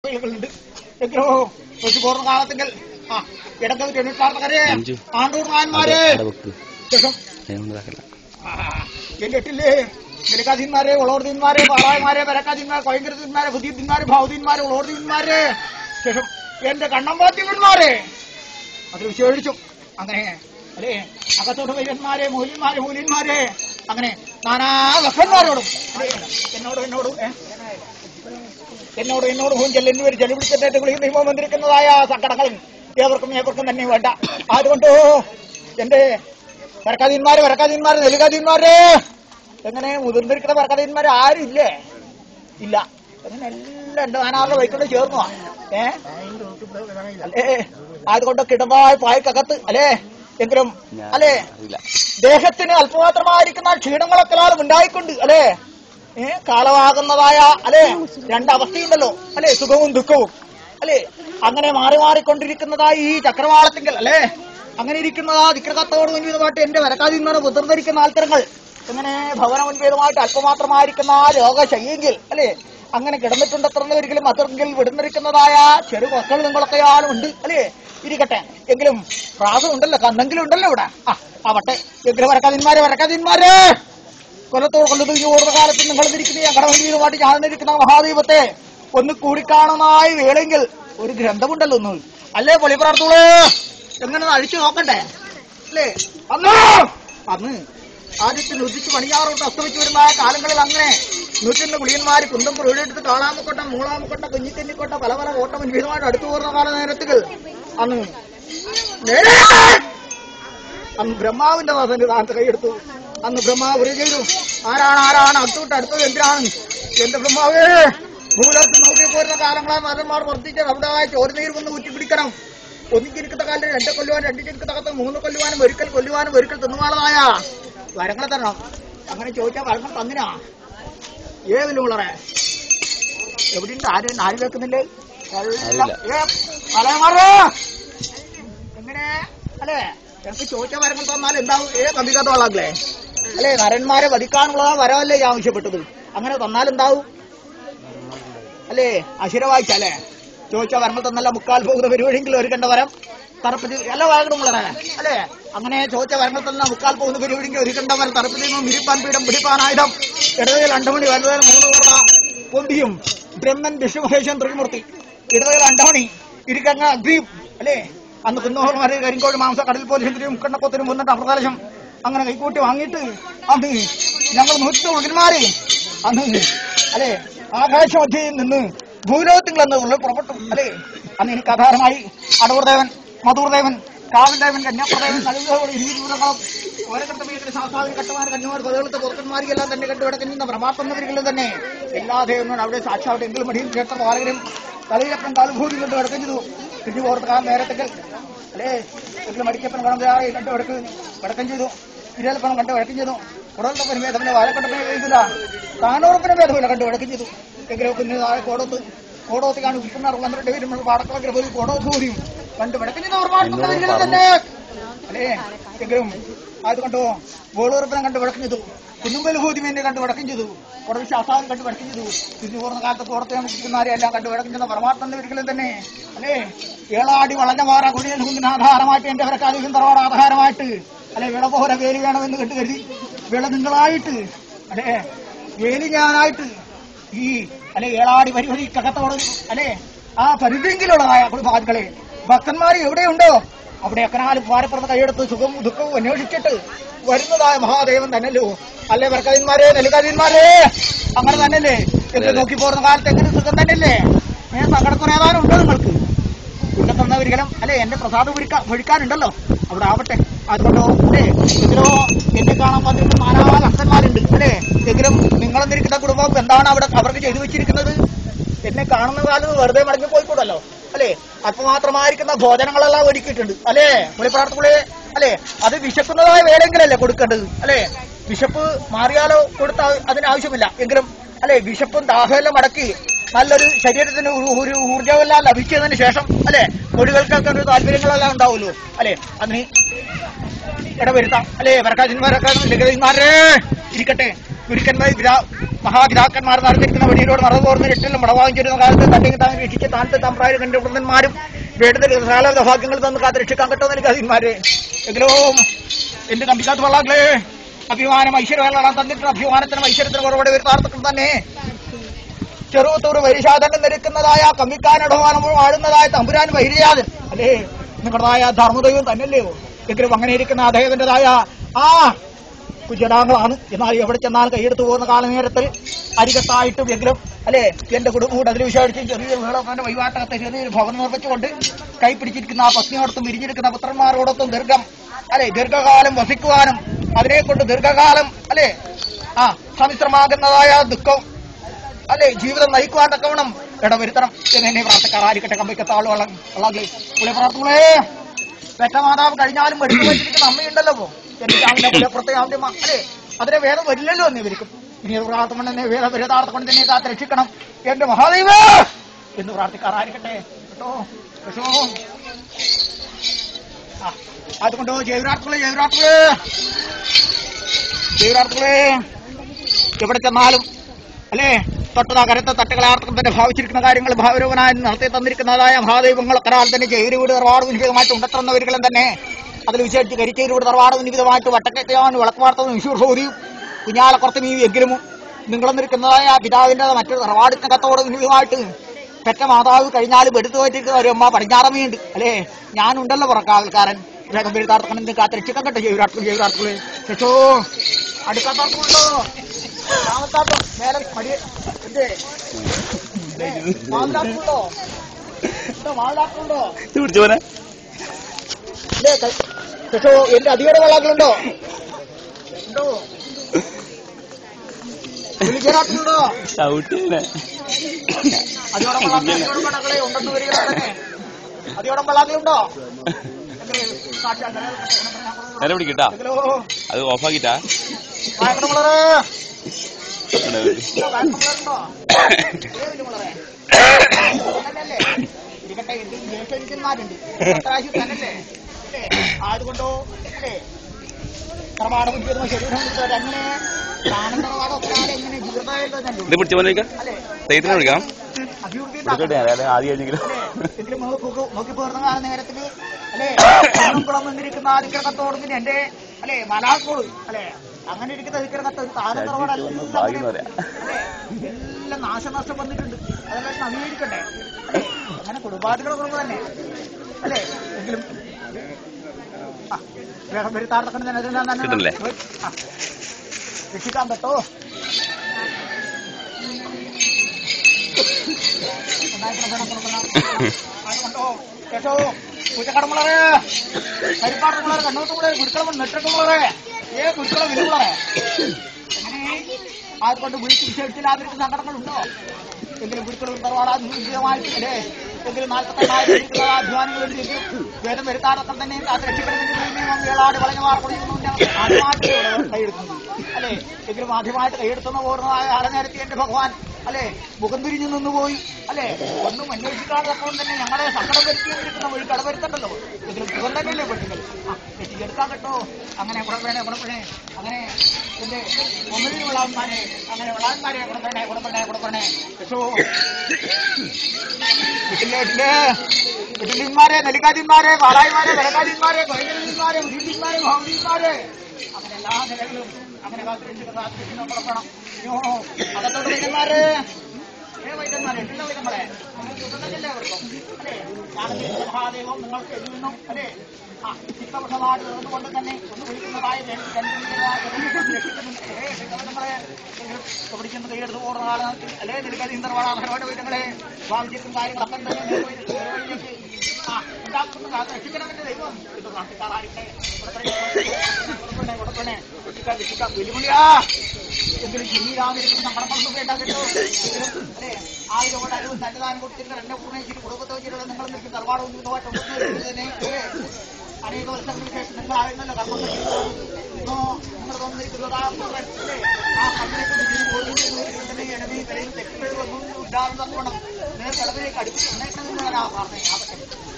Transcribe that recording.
ഉണ്ട് എങ്കിലോ കൊച്ചു പൂർണ്ണ കാലത്തെങ്കിൽ ആ ഇടക്കൽ തൊണ്ണൂറ്റാർക്കരെ അഞ്ചു. ആണ്ടൂർ നായന്മാരെ വെക്ക് ശേഷം അതിനൊന്നും ആ, എന്നിട്ടില്ലേ നിലക്കാതിന്മാരെ ഉളോർദിന്മാരെ പാറായമാരെ വരക്കാതിന്മാരെ ഭയങ്കരതിന്മാരെ ബുദ്ധിന്മാരെ ഭൗതിന്മാരെ ഉളോർദിന്മാരെ ശേഷം എന്റെ കണ്ണമ്പാത്യന്മാരെ അത് വിശേഷിച്ചു അങ്ങനെ അല്ലേ അകത്തോട്ട് വൈദ്യന്മാരെ മൂല്യന്മാരെ മൂല്യന്മാരെ അങ്ങനെ നാനാ ലക്ഷന്മാരോടും അല്ലേ, എന്നോട് എന്നോട് ഏ? എന്നോട് എന്നോട് ഭൂൻ ചെല്ലുന്ന ഒരു ചെലവിളിച്ചിട്ട് വിളിക്കുന്ന നിയമം വന്നിരിക്കുന്നതായ സങ്കടങ്ങളും ഏവർക്കും ഏവർക്കും തന്നെ വേണ്ട അതുകൊണ്ട് എന്റെ വരക്കാതീന്മാര് വരക്കാതീന്മാര് നെലുകാതീന്മാര് എങ്ങനെ മുതിർന്നിരിക്കുന്ന വരക്കാതീന്മാര് ആരും ഇല്ലേ ഇല്ല അങ്ങനെ എല്ലാം എന്റെ നാനാറിന്റെ വൈക്കൊണ്ട് ചേർന്നു ഏ അല്ലേ അതുകൊണ്ട് കിടവായ പായ്ക്കകത്ത് അല്ലേ എങ്കിലും അല്ലേ അറിയില്ല ദേഹത്തിന് അല്പമാത്രമായിരിക്കുന്ന ക്ഷീണങ്ങളൊക്കെ ഉണ്ടായിക്കൊണ്ട് അല്ലേ ഏ കാലമാകുന്നതായ അല്ലെ രണ്ടവസ്ഥയുണ്ടല്ലോ അല്ലെ സുഖവും ദുഃഖവും അല്ലെ അങ്ങനെ മാറി മാറിക്കൊണ്ടിരിക്കുന്നതായി ഈ ചക്രവാളത്തിങ്കൽ അല്ലെ അങ്ങനെ ഇരിക്കുന്നതാ വിക്രകത്തോട് മുൻപീതമായിട്ട് എന്റെ വരക്കാതിന്മാരെ മുതിർന്നിരിക്കുന്ന ആൾത്തരങ്ങൾ ഇങ്ങനെ ഭവന മുൻപീതമായിട്ട് അല്പമാത്രമായിരിക്കുന്ന ആ രോഗശയ്യെങ്കിൽ അല്ലെ അങ്ങനെ കിടന്നിട്ടുണ്ട് എത്ര ഒരിക്കലും അത്രയെങ്കിൽ വിടുന്നിരിക്കുന്നതായ ചെറു മക്കൾ നിങ്ങളൊക്കെയാളും ഉണ്ട് അല്ലെ ഇരിക്കട്ടെ എങ്കിലും പ്രാസം ഉണ്ടല്ലോ കന്നെങ്കിലും ഉണ്ടല്ലോ ഇവിടെ ആ ആവട്ടെ എങ്കിലും വരക്കാതിന്മാരെ വരക്കാതിന്മാരെ കൊല്ലത്തോട് കൊല്ലത്തിൽ ഓടുന്ന കാലത്ത് നിങ്ങൾ ഇരിക്കുന്ന ഞാൻ കടവണ്ടിയുമായിട്ട് ഞാനിരിക്കുന്ന മഹാദൈവത്തെ ഒന്ന് കൂടിക്കാണുന്നതായി വേളെങ്കിൽ ഒരു ഗ്രന്ഥമുണ്ടല്ലോ ഒന്ന് അല്ലേ പൊളിപ്രാർത്ഥുള് എങ്ങനെ ഒന്ന് അഴിച്ചു നോക്കണ്ടേ അല്ലേ അന്ന് അന്ന് ആദ്യത്തെ നുതിച്ച് പണിയാറോട്ട് അസ്തമിച്ചു വരുന്ന ആ കാലങ്ങളിൽ അങ്ങനെ നൂറ്റിന്റെ കുളിയന്മാര് കുന്തം പുഴയെടുത്ത് കാളാമക്കൊട്ട മൂളാമക്കൊട്ട കുഞ്ഞിക്കന്നിക്കൊട്ട പല പല ഓട്ട മുൻപീതമായിട്ട് അടുത്തു പോകുന്ന കാല നേരത്തുകൾ അന്ന് നേരെ അന്ന് ബ്രഹ്മാവിന്റെ ദാസന്റെ സ്ഥാനത്ത് കൈയെടുത്തു അന്ന് ബ്രഹ്മാവ് ഒരു ചെയ്തു ആരാണ് ആരാണ് അടുത്തോട്ട് അടുത്തത് എന്തിനാണ് എന്റെ ബ്രഹ്മാവേ ഭൂലോകത്ത് നോക്കി പോരുന്ന കാലങ്ങളാ നരന്മാർ വർദ്ധിച്ച അവിടെ ചോരനീർ വന്ന് ഊറ്റിപ്പിടിക്കണം ഒന്നിച്ചിരിക്കുന്ന കാലത്ത് രണ്ട് കൊല്ലുവാൻ രണ്ടിച്ചിരിക്കുന്ന കത്ത് മൂന്ന് കൊല്ലുവാനും ഒരിക്കൽ കൊല്ലുവാനും ഒരിക്കൽ തിന്നുവാളതായ വരങ്ങളെ തരണം അങ്ങനെ ചോദിച്ചാൽ വരങ്ങൾ തന്നിനാ ഏതിലും ഉള്ളറെ എവിടെയുണ്ട് ആരും ആരും വെക്കുന്നില്ലേ എല്ലാം ഏ, പലയമാറ് എങ്ങനെ അല്ലേ എനിക്ക് ചോദിച്ച വരങ്ങൾ തന്നാൽ എന്താവും ഏ കമ്പിക്കത്തോളാങ്ങളേ അല്ലേ നരന്മാരെ വധിക്കാനുള്ളതാ വരവല്ലേ ഞാൻ ആവശ്യപ്പെട്ടത് അങ്ങനെ തന്നാൽ എന്താവും അല്ലേ അശിരവായിച്ചല്ലേ ചോദിച്ച വരങ്ങൾ തന്നല്ല മുക്കാൽ പോകുന്ന പരിപാടിയെങ്കിലും ഒരു കണ്ട വരം തറപ്പതി അല്ല വഴക്കണമുള്ളേ അല്ലേ അങ്ങനെ ചോദിച്ച വരങ്ങൾ തന്ന മുക്കാൽ പോകുന്ന പരിപാടിയെങ്കിലും ഒരു കണ്ട വരം തറപ്പതി മിരിപ്പാൻ പീഠം പിടിപ്പാൻ ആയുധം ഇടതയിൽ അണ്ടമണി വലുതയിൽ മൂന്ന് പേർന്ന പൊന്തിയും ബ്രഹ്മൻ വിഷ്ണുമഹേശൻ ത്രിമൂർത്തി ഇടതയിൽ അണ്ടമണി ഇരിക്കങ്ങ അഗ്രീം അല്ലേ അന്ന് കുന്നോഹർമാരെ കരിങ്കോഴി മാംസ കടൽ പോലീസിന്റെയും മുക്കണ്ണക്കൊത്തിനും മുന്നിട്ട് അപ്രദേശം അങ്ങനെ കൈക്കൂട്ടി വാങ്ങിയിട്ട് അന്ന് ഞങ്ങൾ നൂറ്റി മുഴുവന്മാരെ അന്ന് അല്ലെ ആകാശമധ്യയിൽ നിന്ന് ഭൂലോകത്തിൽ എന്ന് പുറപ്പെട്ടു അല്ലെ അന്ന് എനിക്ക് ആധാരമായി അടൂർദേവൻ മധൂർദേവൻ കാവൽദേവൻ കന്യാപ്രദേവൻ നലുതോട് ഇരുപൂരങ്ങളും ഓരോ വീട്ടിൽ ശാസ്താവിന് കട്ടുമാർ കന്യമാർ പതിനെട്ട് പുറത്തുമാരിക്കെല്ലാം തന്നെ കണ്ടുകിടക്കുന്ന പ്രമാത്മകരിലും തന്നെ എല്ലാ ദേവനും അവിടെ സാക്ഷാത്ത് എങ്കിലും മടിയും കേട്ട പാലകരും തലയിലപ്പം കാൽഭൂതി കൊണ്ട് കിടക്കം ചെയ്തു തിരിഞ്ഞു പോർത്ത് ആ നേരത്തേക്ക് അല്ലേ എങ്കിലും മടിക്കപ്പൻ ഗുണന്തയായി കണ്ടു കിടക്ക് കിടക്കം ചെയ്തു ഇരൽപ്പണം കണ്ടു കിടക്കം ചെയ്തു ഉടലപ്പന് ഭേദമില്ല വാഴക്കട്ടപ്പനെ ചെയ്തില്ല താനൂർപ്പിന് ഭേദമില്ല കണ്ടു കിടക്കം ചെയ്തു എങ്കിലും കുഞ്ഞു താഴെ കോടത്ത് കോടോത്ത് കാണും വിൽക്കുന്ന പന്ത്രണ്ട് പേരും പാടക്കളൊക്കെ പോയി കോടോത്ത് കൂടിയും കണ്ടു കിടക്കം ചെയ്ത ഓർമ്മ തന്നെ അല്ലേ എങ്കിലും അത് കണ്ടു ഗോളൂർപ്പനം കണ്ട് വടക്കം ചെയ്തു കുന്നുമ്പൽ ഭൂതിമേനെ കണ്ട് വടക്കം ചെയ്തു ഉടനെ ശാസ്താവൻ കണ്ട് വടക്കം ചെയ്തു തിരിഞ്ഞു പോകുന്ന കാലത്ത് കോടത്തെ മുക്കുന്നവരെ എല്ലാം കണ്ട് വടക്കം ചെയ്യുന്ന പരമാർത്ഥന്റെ ഒരിക്കലും തന്നെ അല്ലേ ഏളാടി വളഞ്ഞ വാറ കുടിയൻ കുന്നിന് ആധാരമായിട്ട് എന്റെ അവരക്കാലിക്കും തറവാട് ആധാരമായിട്ട് അല്ലെ വിളപോര വേലി വേണമെന്ന് കണ്ടു കരുതി വിള നിങ്ങളായിട്ട് അല്ലേ വേലി ഞാനായിട്ട് ഈ അല്ലെ ഏളാടി പരിപരി കകത്തോട് അല്ലെ ആ പരിധിയെങ്കിലുള്ളതായ കുടുംബാദികളെ ഭക്തന്മാർ എവിടെയുണ്ടോ അവിടെ അക്കനാലും പാരപ്പുറത്ത് കൈയെടുത്ത് സുഖവും ദുഃഖവും അന്വേഷിച്ചിട്ട് വരുന്നതായ മഹാദേവൻ തന്നല്ലോ അല്ലേ വർക്കതിന്മാരെ നെല്ലുകാതിന്മാരെ അങ്ങനെ തന്നെയല്ലേ എന്ന് നോക്കി പോകുന്ന കാലത്ത് എങ്ങനെ സുഖം തന്നെയല്ലേ ഏ സങ്കടത്തിന് ഏതാനും ഉണ്ടോ നിങ്ങൾക്ക് പിന്നെ തന്നവരിക്കലും അല്ലെ എന്റെ പ്രസാദം ഒഴിക്കാ ഒഴിക്കാനുണ്ടല്ലോ അവിടെ ആവട്ടെ അതുകൊണ്ടോ അല്ലേ എങ്കിലോ എന്നെ കാണാൻ വന്നിട്ട് നാനാ ഭക്തന്മാരുണ്ട് അല്ലേ എങ്കിലും നിങ്ങളെന്നിരിക്കുന്ന കുടുംബം എന്താണ് അവിടെ അവർക്ക് ചെയ്തു വെച്ചിരിക്കുന്നത് എന്നെ കാണുന്ന കാലത്ത് വെറുതെ മടങ്ങി പോയിക്കൂടല്ലോ അല്ലേ അല്പമാത്രമായിരിക്കുന്ന ഭോജനങ്ങളെല്ലാം ഒരുക്കിയിട്ടുണ്ട് അല്ലേ പുള്ളിപ്രാർത്ഥുള്ളേ അല്ലേ അത് വിശക്കുന്നതായ വേലെങ്കിലല്ലേ കൊടുക്കേണ്ടത് അല്ലേ വിശപ്പ് മാറിയാലോ കൊടുത്ത അതിനാവശ്യമില്ല എങ്കിലും അല്ലെ വിശപ്പും ദാഹമെല്ലാം മടക്കി നല്ലൊരു ശരീരത്തിന് ഒരു ഒരു ഊർജ്ജമെല്ലാം ലഭിച്ചതിന് ശേഷം അല്ലെ മൊഴികൾക്കൊക്കെ ഒരു താല്പര്യങ്ങളെല്ലാം ഉണ്ടാവുമല്ലോ അല്ലെ അതിന് ഇടവരുത്താം അല്ലെ വരക്കാജന്മാരൊക്കെ ലളിതന്മാരെ ഇരിക്കട്ടെ ഗുരുക്കന്മാർ മഹാപിതാക്കന്മാർ നടന്നിരിക്കുന്ന വഴിയിലൂടെ നടന്നുപോർന്ന് രട്ടിലും മടവാങ്ങിച്ചിരുന്ന കാലത്ത് തന്റെ താൻ രക്ഷിച്ച താനത്തെ തമ്പ്രായ കണ്ട വൃന്ദന്മാരും വേണ്ടത് ധാരാളം ഭാഗ്യങ്ങൾ തന്ന് കാത്ത് രക്ഷിക്കാൻ കിട്ടുമെന്ന് എനിക്ക് അതിന്മാരെ എങ്കിലും എന്റെ നമ്പിക്കാത്ത വള്ളാങ്ങളെ അഭിമാനം ഐശ്വര്യങ്ങളാണ് തന്നിട്ട് അഭിമാനത്തിനും ഐശ്വര്യത്തിനും കുറവുടെ വരുത്താർത്ഥത്തിൽ തന്നെ ചെറുത്തൂർ വരിശാദണ്ഡം നിരക്കുന്നതായ കമ്മിക്കാനടവാനം വാഴുന്നതായ തമ്പുരാൻ വൈരിയാതൻ അല്ലേ നിങ്ങളുടേതായ ധർമ്മദൈവം തന്നെയല്ലയോ എങ്കിലും അങ്ങനെ ഇരിക്കുന്ന അദ്ദേഹത്തിൻ്റെതായ ആ കുജരാങ്ങളാണ് എന്നാൽ എവിടെ ചെന്നാൽ കൈയെടുത്തു പോകുന്ന കാലനേരത്തിൽ അരികത്തായിട്ടും എങ്കിലും അല്ലെ എന്റെ കുടുംബം കൂടെ അതിൽ വിശേഷിച്ച് ചെറിയ വേളത്തിന്റെ വൈവാട്ടകത്തെ ചെറിയൊരു ഭവനം നിർമ്മിച്ചുകൊണ്ട് കൈ പിടിച്ചിരിക്കുന്ന ആ പത്നിയോടൊത്തും വിരിഞ്ഞിരിക്കുന്ന പുത്രന്മാരോടൊത്തും ദീർഘം അല്ലെ ദീർഘകാലം വസിക്കുവാനും അതിനെ കൊണ്ട് ദീർഘകാലം അല്ലെ ആ സമിശ്രമാകുന്നതായ ദുഃഖം അല്ലെ ജീവിതം നയിക്കുവാൻ തക്കവണ്ണം ഇടവരുത്തണം എന്ന് എന്നെ പ്രാർത്ഥക്കാരായിരിക്കട്ടെ കമ്പിക്കത്ത ആള് വള്ളം വള്ളാങ്ങളെ പുള്ളി പ്രാർത്ഥനകളെ പെറ്റ മാതാവ് കഴിഞ്ഞാലും എടുത്തു വെച്ചിരിക്കുന്ന അമ്മയുണ്ടല്ലോ പോ എനിക്ക് അവന്റെ പുലപ്പുറത്തെ അവന്റെ മക്കളെ അതിനെ വേദം വരില്ലല്ലോ എന്ന് ഇവർക്കും ഇനി അത് പ്രാർത്ഥന കൊണ്ട് എന്നെ വേദ വിരതാർത്ഥം കൊണ്ട് തന്നെ കാത്ത് രക്ഷിക്കണം എന്റെ മഹാദൈവ എന്ന് പ്രാർത്ഥിക്കാറായിരിക്കട്ടെ കേട്ടോ കേട്ടോ ആ, അതുകൊണ്ടോ ജൈവരാത്രികളെ ജൈവരാത്രികളെ ജൈവരാത്രികളെ എവിടെ ചെന്നാലും അല്ലേ തൊട്ടതാ കരത്തെ തട്ടുകളാർത്ഥം തന്നെ ഭാവിച്ചിരിക്കുന്ന കാര്യങ്ങൾ ഭാവരൂപനായി നടത്തി തന്നിരിക്കുന്നതായ മഹാദൈവങ്ങൾ കരാൽ തന്നെ ചേരുവീട് തറവാട് വിനിവിധമായിട്ട് ഉണ്ടെത്തുന്നവരികളും തന്നെ അതിൽ വിശേഷിച്ച് കരിച്ചേരുവീട് തറവാട് വിനിവിധമായിട്ട് വട്ടക്കെട്ടിയാൻ വിളക്കുവാർത്തതും വിശൂർ സൗദിയും കുഞ്ഞാലക്കുറത്തും ഈ എങ്കിലും നിങ്ങളെന്നിരിക്കുന്നതായ പിതാവിന്റെ മറ്റൊരു തറവാടിന്റെ കത്തോട് വിനിവിധമായിട്ട് പെറ്റ മാതാവ് കഴിഞ്ഞാലും എടുത്തു വെച്ചിരിക്കുന്ന ഒരു അമ്മ പടിഞ്ഞാറമ്മയുണ്ട് അല്ലേ ഞാനുണ്ടല്ലോ പുറക്കാവൽക്കാരൻ വേഗം പെരുത്താർത്തണം കാത്ത് രക്ഷിക്കാൻ കട്ടെ ജൈവരാട്ടുകൾ ജൈവരാട്ടുകളെ രക്ഷോ അടുക്കാത്താർക്കുണ്ടോ താമസാത്തം മേലെ മടി എന്തേ മാവിലാക്കുണ്ടോ ഉണ്ടോ മാവിലാക്കുണ്ടോ ഇത് പിടിച്ചു പോനെ ഇല്ലേ രക്ഷോ എന്റെ അധികം വെള്ളാക്കളുണ്ടോ ഉണ്ടോ വിളിക്കാറാട്ടുണ്ടോ ചവിട്ടിനെ അതിയോടെ വെള്ളാക്കളെ വെള്ളാക്കളെ ഉണ്ടെന്ന് വരിക തന്നെ അതിയോടെ വെള്ളാക്കളുണ്ടോ നേരെ പിടിക്കട്ടാ അത് ഓഫാക്കിട്ടാ വായക്കടമുള്ളറേ ഇരിക്കട്ടെ എന്ത് ജ്യേഷ്ഠന്മാരുണ്ട് പ്രാവശ്യം തന്നല്ലേ അല്ലേ ആയതുകൊണ്ടോ അല്ലേ പ്രമാണം ഉദ്യോഗ ശരീരം വിളിച്ചവർ അങ്ങനെ ആനന്ദവാദം ഒരാളെ എങ്ങനെ ജീവിതമായല്ലോ തന്നെ ഇത് പിടിച്ചു പോനെ അല്ലേ ദൈവത്തിനെ വിളിക്കാം അഭിവൃദ്ധി വിളിക്കട്ടെ ആദ്യം ആദ്യം കഴിഞ്ഞെങ്കിലും ഇതിലും നോക്കി പോർന്ന കാല നേരത്തില് അല്ലേ കുളം വന്നിരിക്കുന്ന ആദിക്കടത്തോട് പിന്നെ എന്റെ അല്ലെ മലാക്കോട് അല്ലെ അങ്ങനെ ഇരിക്കുന്ന അതിക്കടത്ത് ഒരു ഭാഗ്യം എന്ന് പറയാം. എല്ലാം നാശനഷ്ടം വന്നിട്ടുണ്ട് അതെല്ലാം നവീകരിക്കട്ടെ അല്ലേ അങ്ങനെ കുടുംബാദികളുടെ കുടുംബം തന്നെ അല്ലേ എങ്കിലും ആ, വേഗം വരുത്താർത്തക്കൊണ്ട് തന്നെ അതെല്ലാം തന്നെ കിട്ടണില്ലേ? ആ, രക്ഷിക്കാൻ പറ്റോ അതുകൊണ്ടോ കേട്ടോ പൂച്ചക്കടമുള്ളറേ കരിപ്പാടമുള്ളവരെ കണ്ണൂട്ടുമുള്ളവരെ ഗുരുക്കളും നെട്ടിട്ടുമുള്ളവരെ ഏ ഗുരുക്കളും വിലുമുള്ളവരെ എങ്ങനെ അതുകൊണ്ട് വിളിച്ച് വിശേഷിച്ചില്ലാതിരിക്കുന്ന സങ്കടങ്ങളുണ്ടോ എങ്കിലും ഗുരുക്കളും തറവാടാധികമായിട്ട് അല്ലേ എങ്കിലും നാൽപ്പത്തെണ്ണായിരം അധ്വാനങ്ങൾ എടുത്തിരിക്കും വേദം വരുത്താറൊക്കെ തന്നെ അത് രക്ഷിക്കണമെങ്കിൽ ഏളാട് വളഞ്ഞ മാർക്കൊടിയൊന്നും ആദ്യമായിട്ട് കൈയെടുക്കുന്നു അല്ലേ എങ്കിലും ആദ്യമായിട്ട് കൈയെടുത്തുന്ന പൂർണ്ണമായ ആലനേരത്തി എന്റെ ഭഗവാൻ അല്ലെ മുഖം തിരിഞ്ഞു നിന്നുപോയി അല്ലെ ഒന്നും അന്വേഷിക്കാത്തപ്പോൾ തന്നെ ഞങ്ങളെ സങ്കടം വരുത്തിയിരിക്കുന്ന വഴി കടവരുത്തണ്ടല്ലോ എങ്കിലും സുഖം തന്നെയല്ലേ പെട്ടുകൾ ആ രക്ഷിച്ചെടുക്കാൻ കേട്ടോ അങ്ങനെ കുടപ്പേണേ കുടപ്പേണേ അങ്ങനെ എന്റെ ഒന്നിനും വിളാന്മാരെ അങ്ങനെ വിളാന്മാരെ കുടപ്പേണേ കുടപ്പേണേ കുടപ്പേണേ രക്ഷോ വീട്ടിലെ വീട്ടിലെ വീട്ടിലിന്മാരെ നെല്ലിക്കാതിന്മാരെ പാലായിമാരെ വിലക്കാതിന്മാരെ കൊയലിന്മാരെ ഉരുട്ടിന്മാരെ ഭൗതിന്മാരെ അങ്ങനെ എല്ലാ നിലകളിലും അങ്ങനെ കാത്തിരിച്ചിട്ട് കാത്തിരിക്കുന്ന പുറപ്പെടണം അയ്യോ അകത്തോട്ട് വൈദ്യന്മാരെ ഏ വൈദ്യന്മാരെ എല്ലാ വൈദ്യന്മാരെ സുഖത്തല്ലേ അവർക്കും അല്ലേ ഞാനെന്റെ മഹാദേവം നിങ്ങൾക്ക് ഇതിൽ നിന്നും അല്ലേ ആ ചിത്തവശമായിട്ട് തീർന്നുകൊണ്ട് തന്നെ ഒന്ന് വിളിക്കുന്നതായ പിടിക്കുന്ന കൈയെടുത്ത് പോകുന്ന കാലത്ത് അല്ലേ നിൽക്കാതെ ഇന്ദ്രവാളാധരമായിട്ട് വൈദ്യങ്ങളെ സ്വാമിജിക്കും കാര്യങ്ങളൊക്കെ തന്നെ നേർവഴിയിലേക്ക് ആ ഉണ്ടാക്കുന്ന കാലത്ത് രക്ഷിക്കണമെന്റെ ദൈവം ഇത് പ്രാർത്ഥിക്കാറായിട്ടെ കൊടുക്കണേ കൊടുക്കണേ രക്ഷിക്കാം രക്ഷിക്കാം വെല്ലുവിളിയാ എങ്കിലും ചെന്നീരാമിരിക്കുന്ന സങ്കടങ്ങളൊന്നും വേണ്ട കേട്ടോ എങ്കിലും അല്ലേ ആയിരം കൊണ്ട് അറിവ് സന്നിധാനം കൊടുത്തിരുന്ന എന്നെ പൂർണ്ണയിച്ചിട്ട് കുടുംബത്തെ വെച്ചിട്ടുള്ള നിങ്ങൾ നിൽക്കും തറവാട് ഒന്നുമായിട്ട് തന്നെ അല്ലേ അനേക വർഷങ്ങൾക്ക് ശേഷം നിങ്ങൾ ആയിരുന്നല്ലോ കർമ്മം ഇന്നോ നിങ്ങൾ തോന്നിയിരിക്കുന്നത് ആ പുത്രൻ അല്ലേ ആ കണ്ണിനെ കൊണ്ട് തന്നെ ഇടമേ കരയിൽ തെറ്റുകൾ ഒന്നും ഉണ്ടാകുന്ന നേരെ കടവിലേക്ക് അടുപ്പിച്ച് ഉണ്ടാക്കണമെന്ന് ഞാൻ ആ പ്രാർത്ഥന ആവട്ടെ